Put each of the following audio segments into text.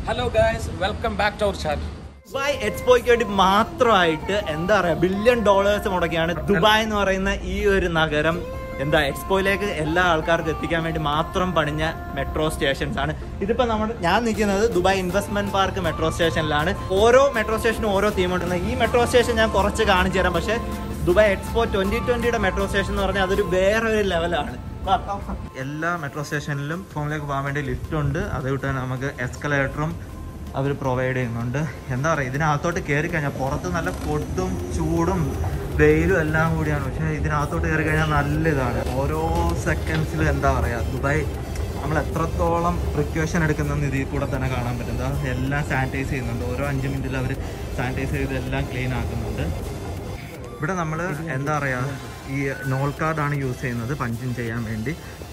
Hello guys welcome back to our channel Dubai എക്സ്പോയ്ക്ക് വേണ്ടി മാത്രമായിട്ട് എന്താ പറയാ ബില്യൺ ഡോളേഴ്സ് മുടക്കിയാണ് ദുബായ് എന്ന് പറയുന്ന ഈ ഒരു നഗരം എന്താ എക്സ്പോയിലേക്ക് എല്ലാ ആൾക്കാർക്കും എത്തിക്കാൻ വേണ്ടി മാത്രം പണിഞ്ഞ മെട്രോ സ്റ്റേഷൻസ് ആണ് ഇതിപ്പോ നമ്മൾ ഞാൻ നിൽക്കുന്നത് ദുബായ് ഇൻവെസ്റ്റ്മെന്റ് പാർക്ക് മെട്രോ സ്റ്റേഷനിലാണ് ഓരോ മെട്രോ സ്റ്റേഷനും ഓരോ തീം ഉണ്ട് ഈ മെട്രോ സ്റ്റേഷൻ ഞാൻ കുറച്ച് കാണിച്ചു തരാം പക്ഷേ ദുബായ് എക്സ്പോ ട്വന്റി ട്വന്റിയുടെ മെട്രോ സ്റ്റേഷൻ എന്ന് പറഞ്ഞാൽ അതൊരു വേറെ ഒരു ലെവലാണ് എല്ലാ മെട്രോ സ്റ്റേഷനിലും ഫോമിലേക്ക് പോകാൻ വേണ്ടി ലിഫ്റ്റ് ഉണ്ട് അതുകൊണ്ട് തന്നെ നമുക്ക് എസ്കലേറ്ററും അവർ പ്രൊവൈഡ് ചെയ്യുന്നുണ്ട് എന്താ പറയുക ഇതിനകത്തോട്ട് കയറി കഴിഞ്ഞാൽ പുറത്ത് നല്ല പൊട്ടും ചൂടും വെയിലും എല്ലാം കൂടിയാണ് പക്ഷേ ഇതിനകത്തോട്ട് കയറി കഴിഞ്ഞാൽ നല്ല ഇതാണ് ഓരോ സെക്കൻഡ്സിലും എന്താ പറയുക ദുബായ് നമ്മൾ എത്രത്തോളം പ്രിക്വേഷൻ എടുക്കുന്ന ഇതിൽ കൂടെ തന്നെ കാണാൻ പറ്റും എന്താ എല്ലാം സാനിറ്റൈസ് ചെയ്യുന്നുണ്ട് ഓരോ അഞ്ച് മിനിറ്റിൽ അവർ സാനിറ്റൈസ് ചെയ്ത് എല്ലാം ക്ലീൻ ആക്കുന്നുണ്ട് ഇവിടെ നമ്മൾ എന്താ പറയുക ഈ നോൾ കാർഡാണ് യൂസ് ചെയ്യുന്നത് പഞ്ചിങ് ചെയ്യാൻ വേണ്ടി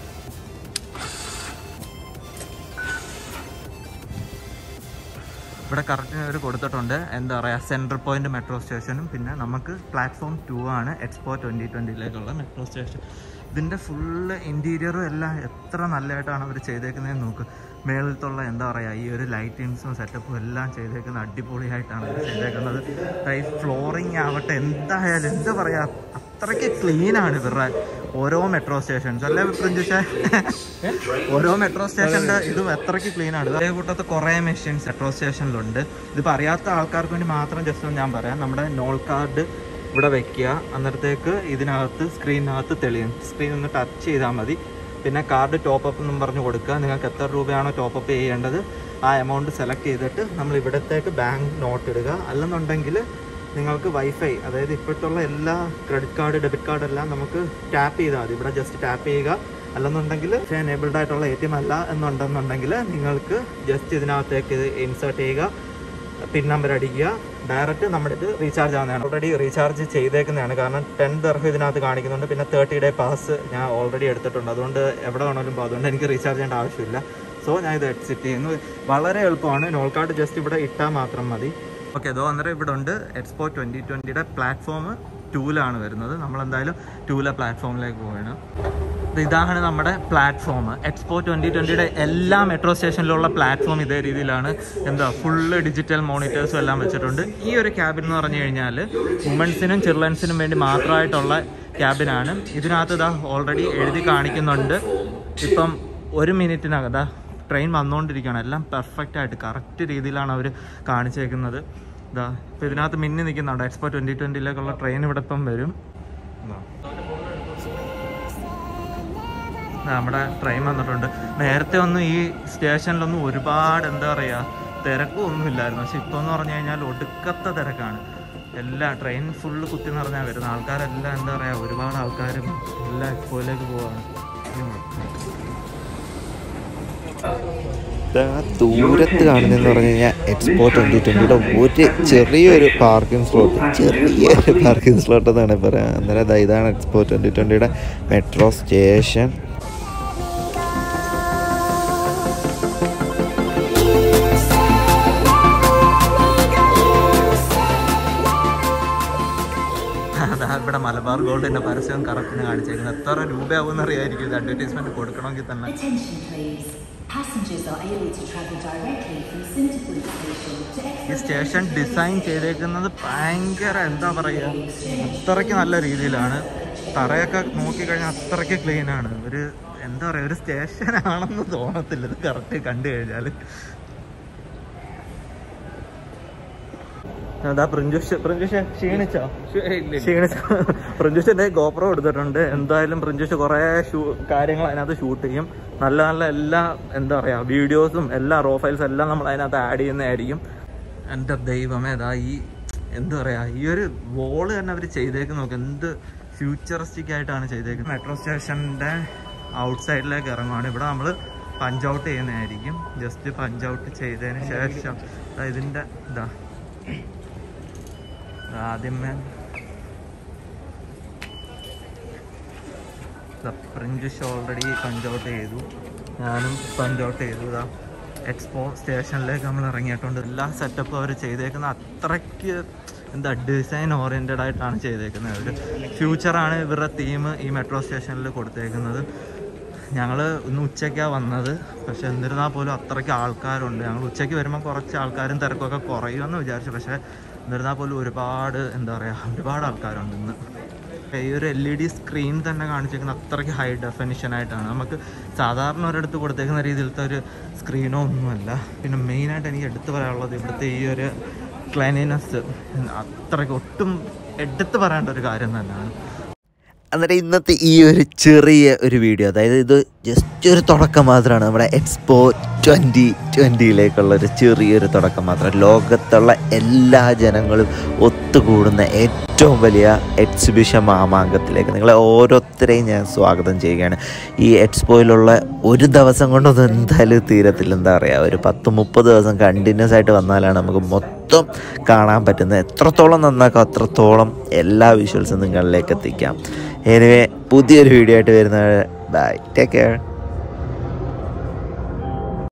ഇവിടെ കറക്റ്റ് അവർ കൊടുത്തിട്ടുണ്ട് എന്താ പറയുക സെൻട്രൽ പോയിന്റ് മെട്രോ സ്റ്റേഷനും പിന്നെ നമുക്ക് പ്ലാറ്റ്ഫോം ടു ആണ് എക്സ്പോ ട്വൻറ്റി ട്വൻറ്റിയിലേക്കുള്ള മെട്രോ സ്റ്റേഷൻ ഇതിൻ്റെ ഫുള്ള് ഇൻറ്റീരിയറും എല്ലാം എത്ര നല്ലതായിട്ടാണ് അവർ ചെയ്തേക്കുന്നതെന്ന് നോക്ക് മേളിലത്തുള്ള എന്താ പറയുക ഈ ഒരു ലൈറ്റിങ്സും സെറ്റപ്പും എല്ലാം ചെയ്തേക്കുന്നത് അടിപൊളിയായിട്ടാണ് അവർ ചെയ്തേക്കുന്നത് ഈ ഫ്ലോറിങ് ആവട്ടെ എന്തായാലും എന്താ പറയുക അത്രയ്ക്ക് ക്ലീനാണ് ഇവരുടെ ഓരോ മെട്രോ സ്റ്റേഷൻസ് അല്ലേ പ്രിഞ്ചുഷ ഓരോ മെട്രോ സ്റ്റേഷന്റെ ഇതും എത്രയ്ക്ക് ക്ലീൻ ആണ് അതേ കൂട്ടത്ത് കുറേ മെഷീൻസ് മെട്രോ സ്റ്റേഷനിലുണ്ട് ഇതിപ്പോൾ അറിയാത്ത ആൾക്കാർക്ക് വേണ്ടി മാത്രം ജസ്റ്റ് ഒന്ന് ഞാൻ പറയാം നമ്മുടെ നോൾ കാർഡ് ഇവിടെ വെക്കുക അന്നേരത്തേക്ക് ഇതിനകത്ത് സ്ക്രീനകത്ത് തെളിയും സ്ക്രീൻ ഒന്ന് ടച്ച് ചെയ്താൽ മതി പിന്നെ കാർഡ് ടോപ്പ് അപ്പ് എന്നും പറഞ്ഞ് കൊടുക്കുക നിങ്ങൾക്ക് എത്ര രൂപയാണോ ടോപ്പ് അപ്പ് ചെയ്യേണ്ടത് ആ എമൗണ്ട് സെലക്ട് ചെയ്തിട്ട് നമ്മൾ ഇവിടത്തേക്ക് ബാങ്ക് നോട്ട് ഇടുക അല്ലെന്നുണ്ടെങ്കിൽ നിങ്ങൾക്ക് വൈഫൈ അതായത് ഇപ്പോഴത്തുള്ള എല്ലാ ക്രെഡിറ്റ് കാർഡ് ഡെബിറ്റ് കാർഡ് എല്ലാം നമുക്ക് ടാപ്പ് ചെയ്താൽ മതി ഇവിടെ ജസ്റ്റ് ടാപ്പ് ചെയ്യുക അല്ലെന്നുണ്ടെങ്കിൽ എനേബിൾഡ് ആയിട്ടുള്ള എ ടി എം അല്ല എന്നുണ്ടെന്നുണ്ടെങ്കിൽ നിങ്ങൾക്ക് ജസ്റ്റ് ഇതിനകത്തേക്ക് ഇത് ഇൻസേർട്ട് ചെയ്യുക പിൻ നമ്പർ അടിക്കുക ഡയറക്റ്റ് നമ്മുടെ ഇത് റീചാർജ് ആവുന്നതാണ് ഓൾറെഡി റീചാർജ് ചെയ്തേക്കുന്നതാണ് കാരണം ടെൻ ദർഹം ഇതിനകത്ത് കാണിക്കുന്നുണ്ട് പിന്നെ തേർട്ടി ഡേ പാസ് ഞാൻ ഓൾറെഡി എടുത്തിട്ടുണ്ട് അതുകൊണ്ട് എവിടെ വേണമെങ്കിലും പോകും അതുകൊണ്ട് എനിക്ക് റീചാർജ് ചെയ്യേണ്ട ആവശ്യമില്ല സോ ഞാൻ ഇത് എക്സിറ്റ് ചെയ്യുന്നു വളരെ എളുപ്പമാണ് നോൾ കാർഡ് ജസ്റ്റ് ഇവിടെ ഇട്ടാൽ മാത്രം മതി ഓക്കെ അതോ അന്നേരം ഇവിടെ ഉണ്ട് എക്സ്പോ ട്വൻറ്റി ട്വൻറ്റിയുടെ പ്ലാറ്റ്ഫോം ടൂലാണ് വരുന്നത് നമ്മൾ എന്തായാലും ടൂലെ പ്ലാറ്റ്ഫോമിലേക്ക് പോവുകയാണ് ഇത് ഇതാണ് നമ്മുടെ പ്ലാറ്റ്ഫോം എക്സ്പോ ട്വൻറ്റി ട്വൻറ്റിയുടെ എല്ലാ മെട്രോ സ്റ്റേഷനിലുള്ള പ്ലാറ്റ്ഫോം ഇതേ രീതിയിലാണ് എന്താ ഫുള്ള് ഡിജിറ്റൽ മോണിറ്റേഴ്സും എല്ലാം വെച്ചിട്ടുണ്ട് ഈ ഒരു ക്യാബിൻ എന്ന് പറഞ്ഞു കഴിഞ്ഞാൽ വുമൻസിനും ചിൽഡ്രൻസിനും വേണ്ടി മാത്രമായിട്ടുള്ള ക്യാബിനാണ് ഇതിനകത്ത് ഇതാ ഓൾറെഡി എഴുതി കാണിക്കുന്നുണ്ട് ഇപ്പം ഒരു മിനിറ്റിനകം ഇതാ ട്രെയിൻ വന്നുകൊണ്ടിരിക്കുകയാണ് എല്ലാം പെർഫെക്റ്റ് ആയിട്ട് കറക്റ്റ് രീതിയിലാണ് അവർ കാണിച്ചേക്കുന്നത് ഇതാ ഇപ്പം ഇതിനകത്ത് മിന്നി നിൽക്കുന്നുണ്ട് എക്സ്പോ ട്വൻറ്റി ട്വൻറ്റിയിലേക്കുള്ള ട്രെയിൻ ഇവിടെ ഇപ്പം വരും ഇതാ. നമ്മുടെ ട്രെയിൻ വന്നിട്ടുണ്ട് നേരത്തെ ഒന്നും ഈ സ്റ്റേഷനിലൊന്നും ഒരുപാട് എന്താ പറയുക തിരക്കും ഒന്നും ഇല്ലായിരുന്നു പക്ഷെ ഇപ്പോൾ എന്ന് പറഞ്ഞു കഴിഞ്ഞാൽ ഒടുക്കത്തെ തിരക്കാണ് എല്ലാ ട്രെയിൻ ഫുള്ള് കുത്തി നിറഞ്ഞാൽ വരുന്നത് ആൾക്കാരെല്ലാം എന്താ പറയുക ഒരുപാട് ആൾക്കാരും എല്ലാം എക്സ്പോയിലേക്ക് പോവാണ് ദൂരത്ത് കാണുന്നതെന്ന് പറഞ്ഞു കഴിഞ്ഞാൽ എക്സ്പോ ട്വൻറ്റി ട്വൻറ്റിയുടെ ഒരു ചെറിയൊരു പാർക്കിംഗ് സ്ലോട്ട് ചെറിയൊരു പാർക്കിംഗ് സ്ലോട്ട് എന്നാണ് പറയാം അന്നേരം ദാ ഇതാണ് എക്സ്പോ ട്വൻറ്റി ട്വൻറ്റിയുടെ മെട്രോ സ്റ്റേഷൻ അതാ ഇവിടെ മലബാർ ഗോൾഡിന്റെ പരസ്യം കറക്റ്റിന് കാണിച്ചേക്കുന്നത് എത്ര രൂപയാവും അറിയായിരിക്കും ഇത് അഡ്വർടൈസ്മെന്റ് കൊടുക്കണമെങ്കിൽ തന്നെ Attention please. Passengers are able to travel directly from Sinterpool station to ഈ Expo സ്റ്റേഷൻ ഡിസൈൻ ചെയ്തേക്കുന്നത് ഭയങ്കര എന്താ പറയുക അത്രയ്ക്ക് നല്ല രീതിയിലാണ് തറയൊക്കെ നോക്കിക്കഴിഞ്ഞാൽ അത്രയ്ക്ക് ക്ലീൻ ആണ് ഒരു എന്താ പറയുക ഒരു സ്റ്റേഷൻ ആണെന്ന് തോന്നത്തില്ല ഇത് കറക്റ്റ് കണ്ടു കഴിഞ്ഞാൽ അതാ പ്രിഞ്ചുഷ് പ്രിഞ്ചുഷ് ക്ഷീണിച്ചോ ക്ഷീണിച്ചോ പ്രിഞ്ചുഷിന്റെ ഗോപ്രോ എടുത്തിട്ടുണ്ട് എന്തായാലും പ്രിഞ്ചുഷ് കുറേ ഷൂ കാര്യങ്ങൾ അതിനകത്ത് ഷൂട്ട് ചെയ്യും നല്ല നല്ല എല്ലാ എന്താ പറയാ വീഡിയോസും എല്ലാ റോ ഫയൽസ് എല്ലാം നമ്മൾ അതിനകത്ത് ആഡ് ചെയ്യുന്നതായിരിക്കും എൻ്റെ ദൈവമേ അതാ ഈ എന്താ പറയാ ഈ ഒരു വോള് തന്നെ അവർ ചെയ്തേക്ക് നോക്ക് എന്ത് ഫ്യൂച്ചറിസ്റ്റിക് ആയിട്ടാണ് ചെയ്തേക്കുന്നത് മെട്രോ സ്റ്റേഷൻ്റെ ഔട്ട് സൈഡിലേക്ക് ഇറങ്ങുവാണ് ഇവിടെ നമ്മൾ പഞ്ച് ഔട്ട് ചെയ്യുന്നതായിരിക്കും ജസ്റ്റ് പഞ്ച് ഔട്ട് ചെയ്തതിന് ശേഷം ദാ ഇതിൻ്റെ ഇതാ ആദ്യമേ പ്രിന്റ് ഓൾറെഡി പഞ്ച് ഔട്ട് ചെയ്തു ഞാനും പഞ്ച് ഔട്ട് ചെയ്തു ഇതാ എക്സ്പോ സ്റ്റേഷനിലേക്ക് നമ്മൾ ഇറങ്ങിയിട്ടുണ്ട് എല്ലാ സെറ്റപ്പും അവർ ചെയ്തേക്കുന്ന അത്രയ്ക്ക് എന്താ ഡിസൈൻ ഓറിയൻറ്റഡ് ആയിട്ടാണ് ചെയ്തേക്കുന്നത് ഒരു ഫ്യൂച്ചറാണ് ഇവരുടെ തീം ഈ മെട്രോ സ്റ്റേഷനിൽ കൊടുത്തേക്കുന്നത് ഞങ്ങൾ ഇന്ന് ഉച്ചയ്ക്കാണ് വന്നത് പക്ഷെ എന്നിരുന്നാൽ പോലും അത്രയ്ക്ക് ആൾക്കാരുണ്ട് ഞങ്ങൾ ഉച്ചയ്ക്ക് വരുമ്പോൾ കുറച്ച് ആൾക്കാരും തിരക്കൊക്കെ കുറയുമെന്ന് വിചാരിച്ചു പക്ഷേ എന്നിരുന്നാൽ പോലും ഒരുപാട് എന്താ പറയുക ഒരുപാട് ആൾക്കാരുണ്ട് ഇന്ന് ഈ ഒരു എൽ ഇ ഡി സ്ക്രീൻ തന്നെ കാണിച്ചേക്കുന്ന അത്രയ്ക്ക് ഹൈ ഡെഫിനിഷൻ ആയിട്ടാണ് നമുക്ക് സാധാരണ ഒരിടത്ത് കൊടുത്തേക്കുന്ന രീതിയിലത്തെ ഒരു സ്ക്രീനോ ഒന്നുമല്ല പിന്നെ മെയിനായിട്ട് എനിക്ക് എടുത്തു പറയാനുള്ളത് ഇവിടുത്തെ ഈ ഒരു ക്ലൈനിനെസ് അത്രയ്ക്ക് ഒട്ടും എടുത്തു പറയേണ്ട ഒരു കാര്യം തന്നെയാണ് അന്നേരം ഇന്നത്തെ ഈ ഒരു ചെറിയ ഒരു വീഡിയോ അതായത് ഇത് ജസ്റ്റ് ഒരു തുടക്കം മാത്രമാണ് നമ്മുടെ എക്സ്പോ ട്വൻറ്റി ട്വൻറ്റിയിലേക്കുള്ള ഒരു ചെറിയൊരു തുടക്കം മാത്രം ലോകത്തുള്ള എല്ലാ ജനങ്ങളും ഒത്തുകൂടുന്ന ഏറ്റവും വലിയ എക്സിബിഷൻ മാമാങ്കത്തിലേക്ക് നിങ്ങളെ ഓരോരുത്തരെയും ഞാൻ സ്വാഗതം ചെയ്യുകയാണ് ഈ എക്സ്പോയിലുള്ള ഒരു ദിവസം കൊണ്ടൊന്നും എന്തായാലും തീരത്തില്ല എന്താ പറയുക ഒരു പത്ത് മുപ്പത് ദിവസം കണ്ടിന്യൂസ് ആയിട്ട് വന്നാലാണ് നമുക്ക് മൊത്തം കാണാൻ പറ്റുന്നത് എത്രത്തോളം നന്നാക്കാം അത്രത്തോളം എല്ലാ വിഷ്വൽസും നിങ്ങളിലേക്ക് എത്തിക്കാം എനിവേ പുതിയൊരു വീഡിയോ ആയിട്ട് വരുന്നത് ബൈ ടേക്ക് കെയർ